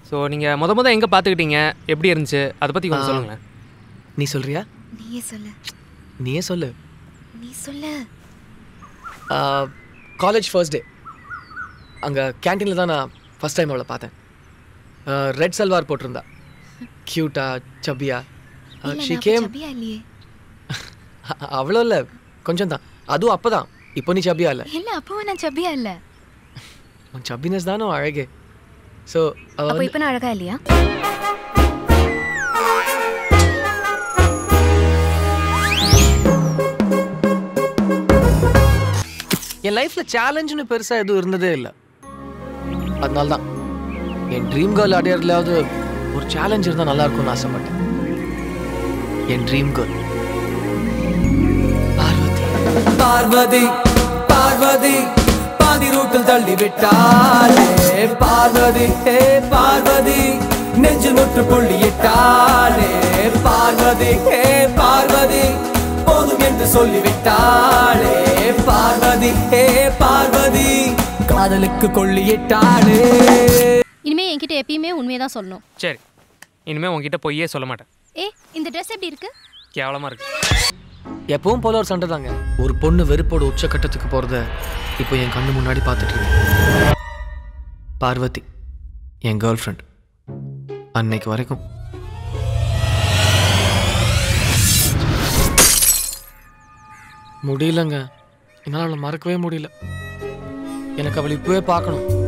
So நீங்கள் முத முத எங்கே பார்த்துக்கிட்டீங்க எப்படி இருந்துச்சு அதை பற்றி கொஞ்சம் ஆ. சொல்லுங்களேன் நீ சொல்றியா நீயே சொல்லு நீயே சொல்லு நீ சொல்லு காலேஜ் ஃபர்ஸ்ட் டே அங்கே கேன்டீனில் தான் நான் ஃபஸ்ட் டைம் அவளை பார்த்தேன் ரெட் சல்வார் போட்டிருந்தா க்யூட்டா சப்பியா இல்ல, ஷி நான் கேம் சபியா இல்லையே அவ்வளோ இல்லை கொஞ்சம் தான் அதுவும் அப்போ தான் இப்போ நீ சப்பியா இல்லை இல்ல அப்பவும் நான் சபியா இல்ல உன் சப்பினஸ் தானே அழகே ஸோ அவள் அப்போ இப்ப நான் அழகா இல்லையா என் லைஃப்பில் சேலஞ்சுன்னு பெருசாக எதுவும் இருந்ததே இல்லை அதனால தான் என் ட்ரீம் கேர்ள் அடையறதுலாவது ஒரு சேலஞ்ச் இருந்தால் நல்லா இருக்கும்னு ஆசைப்பட்டேன் என் ட்ரீம் கேர்ள் பார்வதி பார்வதி பார்வதி பாதி ரூட்டில் தள்ளி விட்டாளே பார்வதி ஹே பார்வதி நெஞ்சு முற்று புள்ளியிட்டாளே பார்வதி ஹே பார்வதி போதும் என்று சொல்லிவிட்டாளே பார்வதி ஹே பார்வதி காதலுக்கு கொள்ளியிட்டாளே இனிமே என்கிட்ட எப்பயுமே உண்மையை தான் சொல்லணும் சரி இனிமேல் உங்ககிட்ட பொய்யே சொல்ல மாட்டேன் ஏ இந்த ட்ரெஸ் எப்படி இருக்கு கேவலமாக இருக்கு எப்பவும் போல ஒரு சண்டை தாங்க ஒரு பொண்ணு வெறுப்போட உச்சக்கட்டத்துக்கு போகிறத இப்போ என் கண்ணு முன்னாடி பார்த்துட்டு இருக்கேன் பார்வதி என் கேர்ள் ஃப்ரெண்ட் அன்னைக்கு வரைக்கும் முடியலங்க என்னால் அவளை மறக்கவே முடியல எனக்கு அவளை இப்போவே பார்க்கணும்